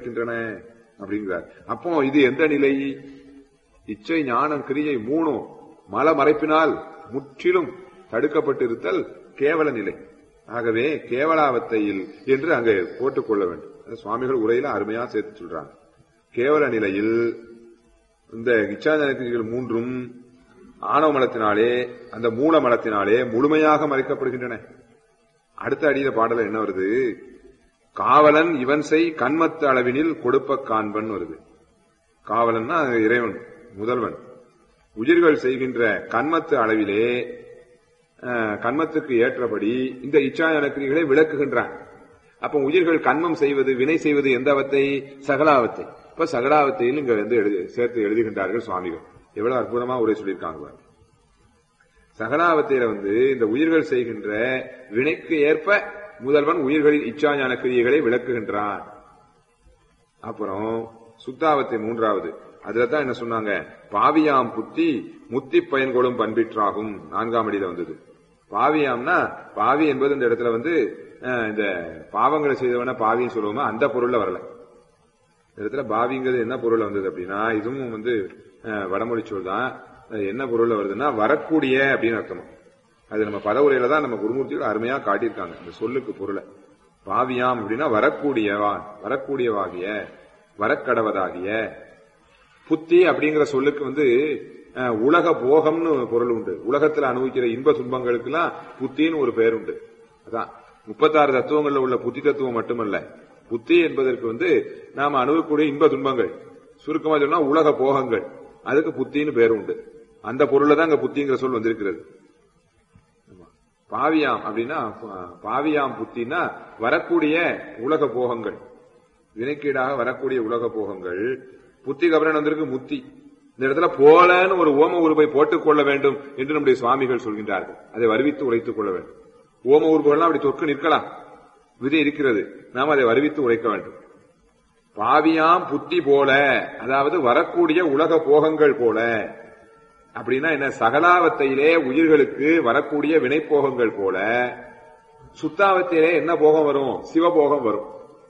விளக்குகின்றன அப்படிங்கிறார் அப்போ இது எந்த நிலை இச்சை ஞானம் கிரியை மூணும் மல மறைப்பினால் முற்றிலும் தடுக்கப்பட்டிருத்தல் கேவல நிலை ஆகவே கேவலாவத்தையில் என்று அங்கே போட்டுக்கொள்ள வேண்டும் அது சுவாமிகள் உரையில அருமையா சேர்த்து சொல்றாங்க கேவல நிலையில் இந்த இச்சாஜனக்கிரிகள் மூன்றும் ஆணவ மலத்தினாலே அந்த மூல மலத்தினாலே முழுமையாக மறைக்கப்படுகின்றன அடுத்த அடியில பாடல என்ன வருது காவலன் இவன் செய் கண்மத்து அளவினில் கொடுப்ப காண்பன் வருது காவலன்னா இறைவன் முதல்வன் உயிர்கள் செய்கின்ற கண்மத்து அளவிலே அஹ், கண்மத்துக்கு ஏற்றபடி இந்த இச்சாயனக்கிரிகளை விளக்குகின்றான் அப்ப உயிர்கள் கண்மம் செய்வது வினை செய்வது எந்த அவத்தை சகலாவத்தை இப்ப சகலாவத்தையில் இங்க வந்து எழுதி சேர்த்து எழுதுகின்றார்கள் சுவாமிகள் எவ்வளவு அற்புதமா உரை சொல்லியிருக்காங்க பாருங்க. சகலாவத்தையில வந்து இந்த உயிர்கள் செய்கின்ற வினைக்கு ஏற்ப முதல்வன் உயிர்களின் இச்சாஞான கிரியைகளை விளக்குகின்றான் அப்புறம் சுத்தாவத்தை மூன்றாவது அதுல தான் என்ன சொன்னாங்க பாவியாம் புத்தி முத்தி பயன்கொள்ளும் பண்பிற்றாகும் நான்காம் அடியில வந்தது பாவியாம்னா பாவி என்பது இந்த இடத்துல வந்து அஹ், இந்த பாவங்களை செய்தவன பாவின்னு சொல்லுவோமா அந்த பொருள்ல வரல இந்த இடத்துல பாவிங்கிறது என்ன பொருள் வந்தது அப்படின்னா இதுவும் வந்து அஹ், வடமொழி சொல் தான் அது என்ன பொருள்ல வருதுன்னா வரக்கூடிய அப்படின்னு அர்த்தம் அது நம்ம பதவுரையில தான் நம்ம குருமூர்த்திகள் அருமையா காட்டியிருக்காங்க இந்த சொல்லுக்கு பொருளை பாவியாம் அப்படின்னா வரக்கூடியவான் வரக்கூடியவாகிய வரக்கடவதாகிய புத்தி அப்படிங்கிற சொல்லுக்கு வந்து அஹ், உலக போகம்னு பொருள் உண்டு உலகத்துல அனுபவிக்கிற இன்ப துன்பங்களுக்கெல்லாம் புத்தின்னு ஒரு பெயர் உண்டு அதான் முப்பத்தாறு தத்துவங்கள்ல உள்ள புத்தி தத்துவம் மட்டுமல்ல புத்தி என்பதற்கு வந்து நாம அனுபவக்கூடிய இன்ப துன்பங்கள் சுருக்கமா சொன்னா உலக போகங்கள் அதுக்கு புத்தின்னு பேர் உண்டு அந்த பொருள்ல தான் அங்க புத்திங்கிற சொல் வந்திருக்கிறது ஆமா. பாவியாம் அப்படின்னா பா- பாவியாம் புத்தின்னா வரக்கூடிய உலக போகங்கள் வினைக்கீடாக வரக்கூடிய உலக போகங்கள் புத்தி கபரன் வந்திருக்கு முத்தி இந்த இடத்துல போலன்னு ஒரு ஓம உருவை போட்டுக் கொள்ள வேண்டும் என்று நம்முடைய சுவாமிகள் சொல்கின்றார்கள் அதை வருவித்து உரைத்துக் கொள்ள வேண்டும் ஓம உருவெல்லாம் அப்படி தொற்கு நிற்கலாம் விதி இருக்கிறது நாம் அதை வருவித்து உரைக்க வேண்டும் பாவியாம் புத்தி போல அதாவது வரக்கூடிய உலக போகங்கள் போல அப்படின்னா என்ன சகலாவத்தையிலே உயிர்களுக்கு வரக்கூடிய வினைப்போகங்கள் போல சுத்தாவத்திலே என்ன போகம் வரும் சிவபோகம் வரும்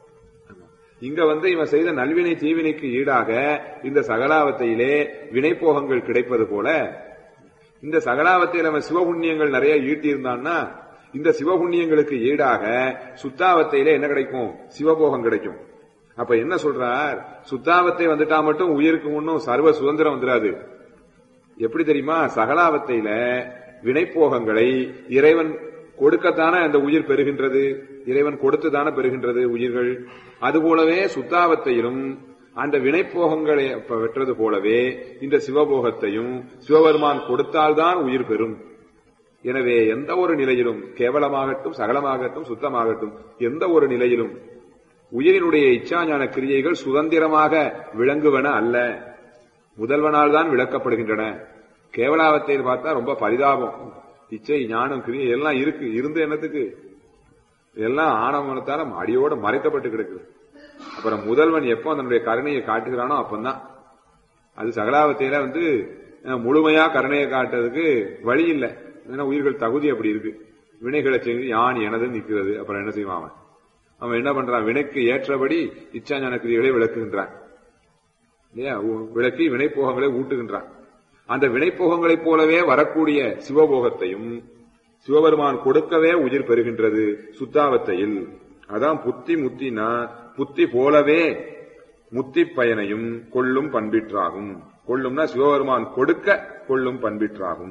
இங்க வந்து இவன் செய்த நல்வினை தீவினைக்கு ஈடாக இந்த சகலாவத்தையிலே வினைப்போகங்கள் கிடைப்பது போல இந்த சகலாவத்தையில் அவன் சிவபுண்ணியங்கள் நிறைய ஈட்டி இருந்தான்னா இந்த சிவபுண்ணியங்களுக்கு ஈடாக சுத்தாவத்தையிலே என்ன கிடைக்கும் சிவபோகம் கிடைக்கும் அப்ப என்ன சொல்றார் சுத்தாவத்தை வந்துட்டா மட்டும் உயிருக்கு முன்னும் சர்வ சுதந்திரம் வந்துடாது எப்படி தெரியுமா சகலாவத்தையில வினைப்போகங்களை இறைவன் கொடுக்கத்தானே அந்த உயிர் பெறுகின்றது இறைவன் கொடுத்துதானே பெறுகின்றது உயிர்கள் அதுபோலவே சுத்தாவத்தையிலும் அந்த வினைப்போகங்களை அப்ப வெற்றது போலவே இந்த சிவபோகத்தையும் சிவபெருமான் கொடுத்தால்தான் உயிர் பெறும் எனவே எந்த ஒரு நிலையிலும் கேவலமாகட்டும் சகலமாகட்டும் சுத்தமாகட்டும் எந்த ஒரு நிலையிலும் உயிரினுடைய இச்சாஞான கிரியைகள் சுதந்திரமாக விளங்குவன அல்ல முதல்வனால் தான் விளக்கப்படுகின்றன கேவலாவத்தையில் பார்த்தா ரொம்ப பரிதாபம் இச்சை ஞானம் கிரியை எல்லாம் இருக்கு இருந்த என்னத்துக்கு எல்லாம் ஆணவனத்தால அடியோட மறைக்கப்பட்டு கிடக்குது அப்புறம் முதல்வன் எப்போ தன்னுடைய கருணையை காட்டுகிறானோ அப்பந்தான் அது சகலாவத்தையில வந்து அஹ், முழுமையா கருணையை காட்டுறதுக்கு வழி இல்லை ஏன்னா உயிர்கள் தகுதி அப்படி இருக்கு வினைகளை செய்து யான் எனது நிற்கிறது அப்புறம் என்ன செய்வான் அவன் அவன் என்ன பண்றான் வினைக்கு ஏற்றபடி இச்சாஞான கிரியைகளை விளக்குகின்றான் இல்லையா உ- விளக்கி வினைப்போகங்களை ஊட்டுகின்றான் அந்த வினைப்போகங்களைப் போலவே வரக்கூடிய சிவபோகத்தையும் சிவபெருமான் கொடுக்கவே உயிர் பெறுகின்றது சுத்தாவத்தையில் அதான் புத்தி முத்தினா புத்தி போலவே முத்தி பயனையும் கொள்ளும் பண்பிற்றாகும் கொள்ளும்னா சிவபெருமான் கொடுக்க கொள்ளும் பண்பிற்றாகும்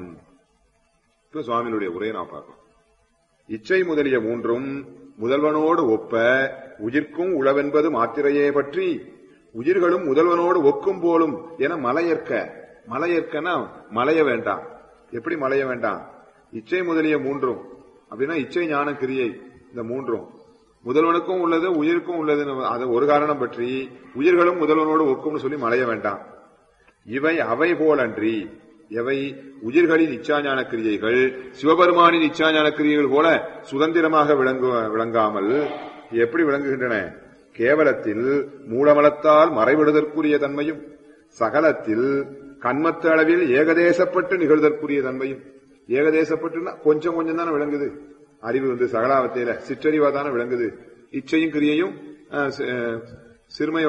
இப்ப சுவாமியினுடைய உரையை நான் பார்க்கலாம் இச்சை முதலிய மூன்றும் முதல்வனோடு ஒப்ப உயிர்க்கும் உளவென்பது மாத்திரையே பற்றி உயிர்களும் முதல்வனோடு ஒக்கும் போலும் என மலையற்க மலையற்கனா மலைய வேண்டாம் எப்படி மலைய வேண்டாம் இச்சை முதலிய மூன்றும் அப்படின்னா இச்சை ஞான கிரியை இந்த மூன்றும் முதல்வனுக்கும் உள்ளது உயிருக்கும் உள்ளது அது ஒரு காரணம் பற்றி உயிர்களும் முதல்வனோடு ஒக்கும்னு சொல்லி மலைய வேண்டாம் இவை அவை போலன்றி எவை உயிர்களின் இச்சாஞான கிரியைகள் சிவபெருமானின் இச்சாஞான கிரியைகள் போல சுதந்திரமாக விளங்கு விளங்காமல் எப்படி விளங்குகின்றன கேவலத்தில் மூலமலத்தால் மறைவிடுதற்குரிய தன்மையும் சகலத்தில் கண்மத்து அளவில் ஏகதேசப்பட்டு நிகழ்தற்குரிய தன்மையும் ஏகதேசப்பட்டுன்னா கொஞ்சம் கொஞ்சம் தானே விளங்குது அறிவு வந்து சகலாவத்தையில சிற்றறிவா தானே விளங்குது இச்சையும் கிரியையும் அஹ், சி- அஹ், சிறுமை